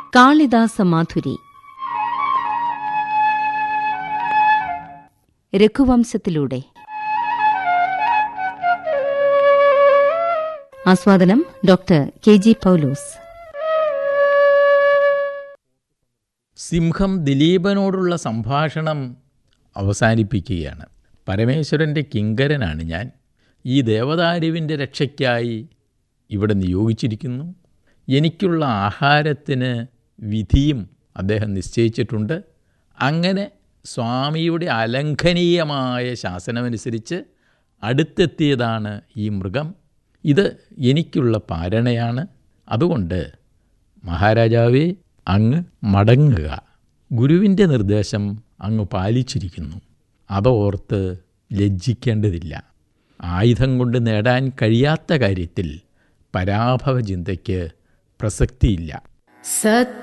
കാളിദാസ മാധുരി രഘുവംശത്തിലൂടെ ആസ്വാദനം doctor K G പൗലോസ് സിംഹം ദിലീപനോടുള്ള സംഭാഷണം അവസാനിപ്പിക്കുകയാണ് പരമേശ്വരൻ്റെ കിങ്കരനാണ് ഞാൻ ഈ ദേവദാരുവിൻ്റെ രക്ഷയ്ക്കായി ഇവിടെ നിയോഗിച്ചിരിക്കുന്നു എനിക്കുള്ള ആഹാരത്തിന് വിധിയും അദ്ദേഹം നിശ്ചയിച്ചിട്ടുണ്ട് അങ്ങനെ സ്വാമിയുടെ അലംഘനീയമായ ശാസനമനുസരിച്ച് അടുത്തെത്തിയതാണ് ഈ മൃഗം ഇത് എനിക്കുള്ള പാരണയാണ് അതുകൊണ്ട് മഹാരാജാവേ അങ്ങ് മടങ്ങുക ഗുരുവിൻ്റെ നിർദ്ദേശം അങ്ങ് പാലിച്ചിരിക്കുന്നു അതോർത്ത് ലജ്ജിക്കേണ്ടതില്ല ആയുധം കൊണ്ട് നേടാൻ കഴിയാത്ത കാര്യത്തിൽ പരാഭവ ചിന്തയ്ക്ക് പ്രസക്തിയില്ല സത്